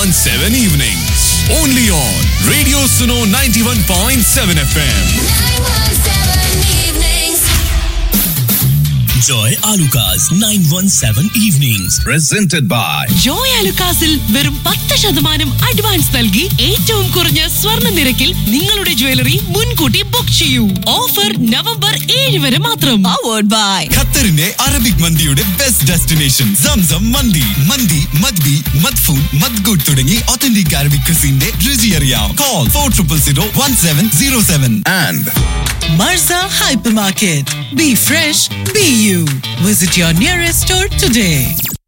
917 evenings. Only on Radio Suno 91.7 FM. Joy Alukas 917 Evenings. Presented by Joy അലുക്കാസിൽ വെറും പത്ത് ശതമാനം advance നൽകി ഏറ്റവും കുറഞ്ഞ സ്വർണ്ണ നിരക്കിൽ നിങ്ങളുടെ ജ്വല്ലറി മുൻകൂട്ടി ബുക്ക് ചെയ്യൂ ഓഫർ നവംബർ ഏഴ് വരെ മാത്രം പവേർഡ് ബൈ ഖത്തറിന്റെ അറബിക് മന്തിയുടെ ബെസ്റ്റ് ഡെസ്റ്റിനേഷൻ സംസം മന്തി മന്തി മദ്ബി മദ്ഫൂൻ മദ്ഗുഡ് തുടങ്ങി ഒത്തന്റിക് അറബിക് ക്രിസിന്റെ രുചി അറിയാം call four triple zero one seven zero seven and Marza Hypermarket. Be fresh, be you. Visit your nearest store today.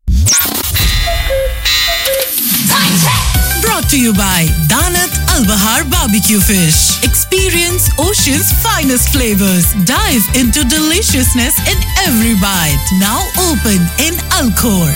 Brought to you by Danat Al Bahar Barbecue Fish. Experience ocean's finest flavors. Dive into deliciousness in every bite. Now open in Alcor.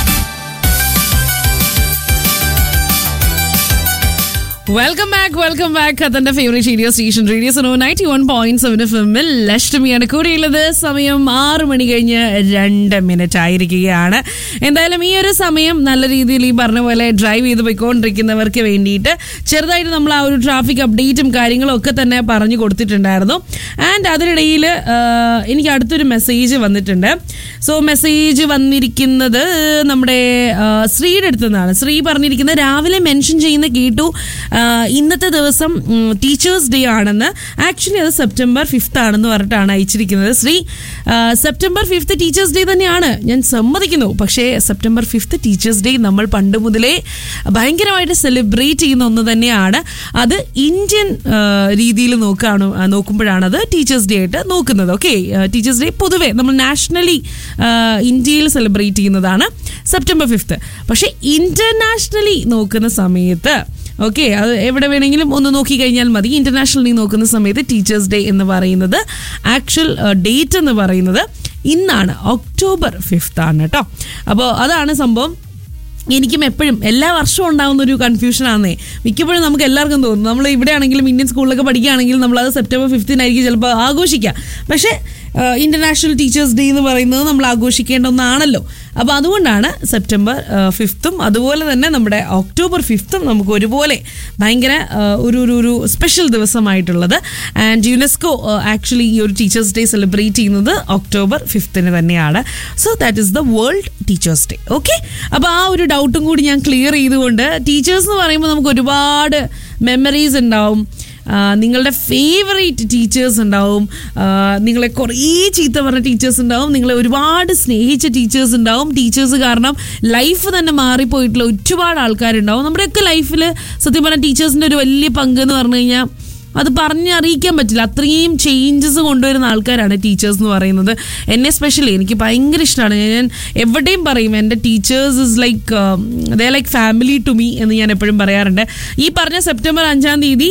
Welcome back welcome back അതിന്റെ favourite radio station radio so ninety one point seven F എമ്മിൽ ലക്ഷ്മിയാണ് കൂടെയുള്ളത് സമയം ആറ് മണി കഴിഞ്ഞ് രണ്ട് minute ആയിരിക്കുകയാണ് എന്തായാലും ഈ ഒരു സമയം നല്ല രീതിയിൽ ഈ പറഞ്ഞ പോലെ ഡ്രൈവ് ചെയ്ത് പോയിക്കൊണ്ടിരിക്കുന്നവർക്ക് വേണ്ടിയിട്ട് ചെറുതായിട്ട് നമ്മൾ ആ ഒരു ട്രാഫിക് അപ്ഡേറ്റും കാര്യങ്ങളും ഒക്കെ തന്നെ പറഞ്ഞു കൊടുത്തിട്ടുണ്ടായിരുന്നു ആൻഡ് അതിനിടയിൽ എനിക്ക് അടുത്തൊരു മെസ്സേജ് വന്നിട്ടുണ്ട് സോ മെസ്സേജ് വന്നിരിക്കുന്നത് നമ്മുടെ ആ, ശ്രീയുടെ അടുത്ത് നിന്നാണ് ശ്രീ പറഞ്ഞിരിക്കുന്നത് രാവിലെ മെൻഷൻ ചെയ്യുന്ന കേട്ടു ആ, ഇന്നത്തെ ദിവസം ടീച്ചേഴ്സ് ഡേ ആണെന്ന് ആക്ച്വലി അത് സെപ്റ്റംബർ ഫിഫ്ത്ത് ആണെന്ന് പറഞ്ഞിട്ടാണ് അയച്ചിരിക്കുന്നത് ശ്രീ ആ, സെപ്റ്റംബർ ഫിഫ്ത്ത് ടീച്ചേഴ്സ് ഡേ തന്നെയാണ് ഞാൻ സമ്മതിക്കുന്നു പക്ഷേ സെപ്റ്റംബർ ഫിഫ്ത്ത് ടീച്ചേഴ്സ് ഡേ നമ്മൾ പണ്ട് മുതലേ ഭയങ്കരമായിട്ട് സെലിബ്രേറ്റ് ചെയ്യുന്ന ഒന്ന് തന്നെയാണ് അത് ഇന്ത്യൻ രീതിയിൽ നോക്കുകയാണ് ആ, നോക്കുമ്പോഴാണ് അത് ടീച്ചേഴ്സ് ഡേ ആയിട്ട് നോക്കുന്നത് ഓക്കെ ടീച്ചേഴ്സ് ഡേ പൊതുവെ നമ്മൾ നാഷണലി ഇന്ത്യയിൽ സെലിബ്രേറ്റ് ചെയ്യുന്നതാണ് സെപ്റ്റംബർ ഫിഫ്ത്ത് പക്ഷേ ഇന്റർനാഷണലി നോക്കുന്ന സമയത്ത് ഓക്കെ അത് എവിടെ വേണമെങ്കിലും ഒന്ന് നോക്കി കഴിഞ്ഞാൽ മതി ഇന്റർനാഷണലി നോക്കുന്ന സമയത്ത് ടീച്ചേഴ്സ് ഡേ എന്ന് പറയുന്നത് ആക്ച്വൽ ഡേറ്റ് എന്ന് പറയുന്നത് ഇന്നാണ് ഒക്ടോബർ ഫിഫ്ത്ത് ആണ് കേട്ടോ അപ്പോൾ അതാണ് സംഭവം എനിക്കും എപ്പോഴും എല്ലാ വർഷവും ഉണ്ടാകുന്ന ഒരു കൺഫ്യൂഷൻ ആണെന്നേ മിക്കപ്പോഴും നമുക്ക് എല്ലാവർക്കും തോന്നും നമ്മൾ ഇവിടെ ആണെങ്കിലും ഇന്ത്യൻ സ്കൂളിലൊക്കെ പഠിക്കുകയാണെങ്കിലും നമ്മളത് സെപ്റ്റംബർ ഫിഫ്റ്റീനായിരിക്കും ചിലപ്പോൾ ആഘോഷിക്കുക പക്ഷേ ഇന്റർനാഷണൽ ടീച്ചേഴ്സ് ഡേ എന്ന് പറയുന്നത് നമ്മൾ ആഘോഷിക്കേണ്ട ഒന്നാണല്ലോ അപ്പോൾ അതുകൊണ്ടാണ് സെപ്റ്റംബർ ഫിഫ്ത്തും അതുപോലെ തന്നെ നമ്മുടെ ഒക്ടോബർ ഫിഫ്ത്തും നമുക്ക് ഒരുപോലെ ഭയങ്കര ആ, ഒരു ഒരു ഒരു സ്പെഷ്യൽ ദിവസമായിട്ടുള്ളത് ആൻഡ് യുനെസ്കോ ആക്ച്വലി ഈ ഒരു ടീച്ചേഴ്സ് ഡേ സെലിബ്രേറ്റ് ചെയ്യുന്നത് ഒക്ടോബർ ഫിഫ്ത്തിന് തന്നെയാണ് so that is the world teachers day okay അപ്പോൾ ആ ഒരു ഡൗട്ടും കൂടി ഞാൻ ക്ലിയർ ചെയ്തുകൊണ്ട് ടീച്ചേഴ്സ് എന്ന് പറയുമ്പോൾ നമുക്ക് ഒരുപാട് മെമ്മറീസ് ഉണ്ടാവും ആ, നിങ്ങളുടെ ഫേവറേറ്റ് ടീച്ചേഴ്സ് ഉണ്ടാവും ആ, നിങ്ങളെ കുറേ ചീത്ത പറഞ്ഞ ടീച്ചേഴ്സ് ഉണ്ടാവും നിങ്ങളെ ഒരുപാട് സ്നേഹിച്ച ടീച്ചേഴ്സ് ഉണ്ടാവും ടീച്ചേഴ്സ് കാരണം ലൈഫ് തന്നെ മാറിപ്പോയിട്ടുള്ള ഒരുപാട് ആൾക്കാരുണ്ടാവും നമ്മുടെയൊക്കെ ലൈഫിൽ സത്യം പറഞ്ഞാൽ ടീച്ചേഴ്സിൻ്റെ ഒരു വലിയ പങ്ക് എന്ന് പറഞ്ഞു കഴിഞ്ഞാൽ അത് പറഞ്ഞറിയിക്കാൻ പറ്റില്ല അത്രയും ചേഞ്ചസ് കൊണ്ടുവരുന്ന ആൾക്കാരാണ് ടീച്ചേഴ്സ് എന്ന് പറയുന്നത് എന്നെ സ്പെഷ്യലി എനിക്ക് ഭയങ്കര ഇഷ്ടമാണ് ഞാൻ എവിടെയും പറയും എൻ്റെ teachers is like they like family to me എന്ന് ഞാൻ എപ്പോഴും പറയാറുണ്ട് ഈ പറഞ്ഞ സെപ്റ്റംബർ അഞ്ചാം തീയതി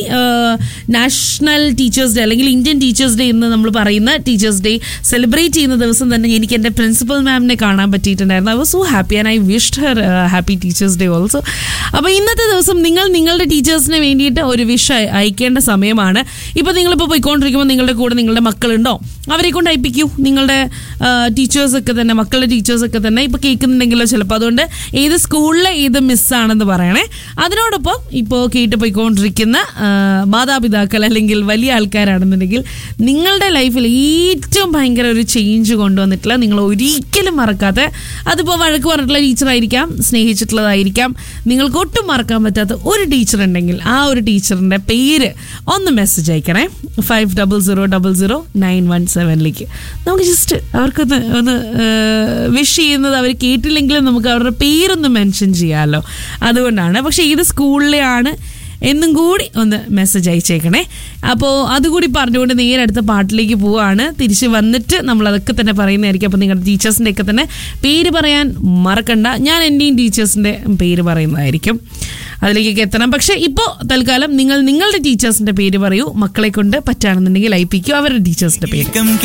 നാഷണൽ ടീച്ചേഴ്സ് ഡേ അല്ലെങ്കിൽ ഇന്ത്യൻ ടീച്ചേഴ്സ് ഡേ എന്ന് നമ്മൾ പറയുന്ന ടീച്ചേഴ്സ് ഡേ സെലിബ്രേറ്റ് ചെയ്യുന്ന ദിവസം തന്നെ എനിക്ക് എൻ്റെ പ്രിൻസിപ്പൽ മാമിനെ കാണാൻ പറ്റിയിട്ടുണ്ടായിരുന്നു I was so happy and I wished her happy teachers day also അപ്പോൾ ഇന്നത്തെ ദിവസം നിങ്ങൾ നിങ്ങളുടെ ടീച്ചേഴ്സിന് വേണ്ടിയിട്ട് ഒരു വിഷ് അയക്കേണ്ട സമയമാണ് ഇപ്പോൾ നിങ്ങളിപ്പോൾ പോയിക്കൊണ്ടിരിക്കുമ്പോൾ നിങ്ങളുടെ കൂടെ നിങ്ങളുടെ മക്കളുണ്ടോ അവരെ കൊണ്ട് അയപ്പിക്കൂ നിങ്ങളുടെ ടീച്ചേഴ്സൊക്കെ തന്നെ മക്കളുടെ ടീച്ചേഴ്സൊക്കെ തന്നെ ഇപ്പോൾ കേൾക്കുന്നുണ്ടെങ്കിലോ ചിലപ്പോൾ അതുകൊണ്ട് ഏത് സ്കൂളിലെ ഏത് മിസ്സാണെന്ന് പറയണേ അതിനോടൊപ്പം ഇപ്പോൾ കേട്ട് പോയിക്കൊണ്ടിരിക്കുന്ന ആ, മാതാപിതാക്കൾ അല്ലെങ്കിൽ വലിയ ആൾക്കാരാണെന്നുണ്ടെങ്കിൽ നിങ്ങളുടെ ലൈഫിൽ ഏറ്റവും ഭയങ്കര ഒരു ചേഞ്ച് കൊണ്ടുവന്നിട്ടുള്ള നിങ്ങൾ ഒരിക്കലും മറക്കാത്ത അതിപ്പോൾ വഴക്ക് പറഞ്ഞിട്ടുള്ള ടീച്ചറായിരിക്കാം സ്നേഹിച്ചിട്ടുള്ളതായിരിക്കാം നിങ്ങൾക്ക് ഒട്ടും മറക്കാൻ പറ്റാത്ത ഒരു ടീച്ചർ ഉണ്ടെങ്കിൽ ആ ഒരു ടീച്ചറിൻ്റെ പേര് ഒന്ന് മെസ്സേജ് അയക്കണേ five double zero double zero nine one സെവനിലേക്ക് നമുക്ക് ജസ്റ്റ് അവർക്കൊന്ന് ഒന്ന് വിഷ് ചെയ്യുന്നത് അവർ കേട്ടില്ലെങ്കിലും നമുക്ക് അവരുടെ പേരൊന്ന് മെൻഷൻ ചെയ്യാമല്ലോ അതുകൊണ്ടാണ് പക്ഷേ ഏത് സ്കൂളിലെയാണ് എന്നും കൂടി ഒന്ന് മെസ്സേജ് അയച്ചേക്കണേ അപ്പോൾ അതുകൂടി പറഞ്ഞുകൊണ്ട് നേരെ അടുത്ത പാട്ടിലേക്ക് പോവാണ് തിരിച്ച് വന്നിട്ട് നമ്മൾ അതൊക്കെ തന്നെ പറയുന്നതായിരിക്കും അപ്പോൾ നിങ്ങളുടെ ടീച്ചേഴ്സിൻ്റെ ഒക്കെ തന്നെ പേര് പറയാൻ മറക്കണ്ട ഞാൻ എൻ്റെയും ടീച്ചേഴ്സിൻ്റെ പേര് പറയുന്നതായിരിക്കും അതിലേക്കൊക്കെ എത്തണം പക്ഷേ ഇപ്പോൾ തൽക്കാലം നിങ്ങൾ നിങ്ങളുടെ ടീച്ചേഴ്സിൻ്റെ പേര് പറയൂ മക്കളെ കൊണ്ട് പറ്റുകയാണെന്നുണ്ടെങ്കിൽ അയപ്പിക്കൂ അവരുടെ ടീച്ചേഴ്സിൻ്റെ പേര്